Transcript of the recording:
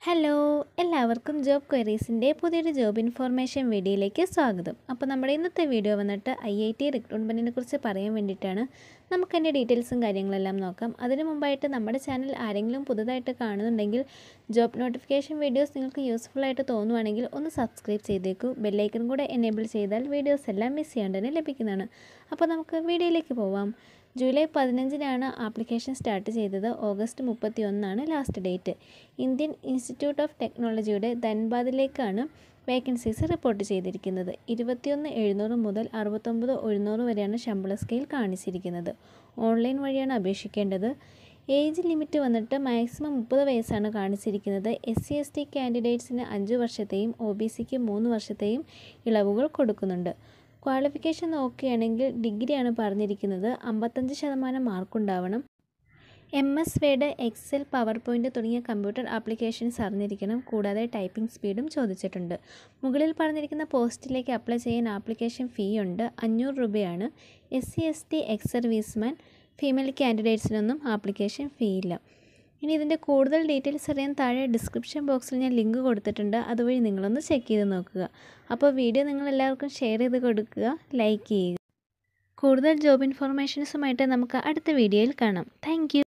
hello എല്ലാവർക്കും job ക്വയറീസിൻ്റെ പുതിയൊരു job information വീഡിയോയിലേക്ക് സ്വാഗതം അപ്പോൾ നമ്മുടെ ഇന്നത്തെ വീഡിയോ വന്നിട്ട് ഐ ഐ ടി റിക്രൂട്ട്മെൻറ്റിനെ കുറിച്ച് പറയാൻ വേണ്ടിയിട്ടാണ് നമുക്ക് അതിൻ്റെ ഡീറ്റെയിൽസും കാര്യങ്ങളെല്ലാം നോക്കാം അതിന് മുമ്പായിട്ട് നമ്മുടെ ചാനൽ ആരെങ്കിലും പുതുതായിട്ട് കാണുന്നുണ്ടെങ്കിൽ ജോബ് നോട്ടിഫിക്കേഷൻ വീഡിയോസ് നിങ്ങൾക്ക് യൂസ്ഫുൾ ആയിട്ട് തോന്നുവാണെങ്കിൽ ഒന്ന് സബ്സ്ക്രൈബ് ചെയ്തേക്കൂ ബെല്ലൈക്കൺ കൂടെ എനേബിൾ ചെയ്താൽ വീഡിയോസ് എല്ലാം മിസ് ചെയ്യാണ്ട് തന്നെ ലഭിക്കുന്നതാണ് അപ്പോൾ നമുക്ക് വീഡിയോയിലേക്ക് പോവാം ജൂലൈ പതിനഞ്ചിനാണ് ആപ്ലിക്കേഷൻ സ്റ്റാർട്ട് ചെയ്തത് ഓഗസ്റ്റ് മുപ്പത്തി ഒന്നാണ് last date Indian institute of ടെക്നോളജിയുടെ ധൻബാദിലേക്കാണ് വേക്കൻസീസ് റിപ്പോർട്ട് ചെയ്തിരിക്കുന്നത് ഇരുപത്തിയൊന്ന് എഴുന്നൂറ് മുതൽ അറുപത്തൊമ്പത് എഴുന്നൂറ് വരെയാണ് ശമ്പള സ്കെയിൽ കാണിച്ചിരിക്കുന്നത് ഓൺലൈൻ വഴിയാണ് അപേക്ഷിക്കേണ്ടത് ഏജ് ലിമിറ്റ് വന്നിട്ട് മാക്സിമം മുപ്പത് വയസ്സാണ് കാണിച്ചിരിക്കുന്നത് എസ് സി എസ് ടി കാൻഡിഡേറ്റ്സിന് അഞ്ച് വർഷത്തെയും ഒ ബി സിക്ക് മൂന്ന് വർഷത്തെയും ഇളവുകൾ കൊടുക്കുന്നുണ്ട് ക്വാളിഫിക്കേഷൻ നോക്കുകയാണെങ്കിൽ ഡിഗ്രിയാണ് പറഞ്ഞിരിക്കുന്നത് അമ്പത്തഞ്ച് ശതമാനം മാർക്കുണ്ടാവണം M S Word Excel PowerPoint തുടങ്ങിയ കമ്പ്യൂട്ടർ ആപ്ലിക്കേഷൻസ് അറിഞ്ഞിരിക്കണം കൂടാതെ ടൈപ്പിംഗ് സ്പീഡും ചോദിച്ചിട്ടുണ്ട് മുകളിൽ പറഞ്ഞിരിക്കുന്ന പോസ്റ്റിലേക്ക് അപ്ലൈ ചെയ്യാൻ ആപ്ലിക്കേഷൻ ഫീ ഉണ്ട് അഞ്ഞൂറ് രൂപയാണ് S C S T ex serviceman female കാൻഡിഡേറ്റ്സിനൊന്നും ആപ്ലിക്കേഷൻ ഫീ ഇല്ല ഇനി ഇതിൻ്റെ കൂടുതൽ ഡീറ്റെയിൽസ് അറിയാൻ താഴെ ഡിസ്ക്രിപ്ഷൻ ബോക്സിൽ ഞാൻ ലിങ്ക് കൊടുത്തിട്ടുണ്ട് അതുവഴി നിങ്ങളൊന്ന് ചെക്ക് ചെയ്ത് നോക്കുക അപ്പോൾ വീഡിയോ നിങ്ങൾ എല്ലാവർക്കും ഷെയർ ചെയ്ത് കൊടുക്കുക ലൈക്ക് ചെയ്യുക കൂടുതൽ ജോബ് ഇൻഫോർമേഷൻസുമായിട്ട് നമുക്ക് അടുത്ത വീഡിയോയിൽ കാണാം താങ്ക്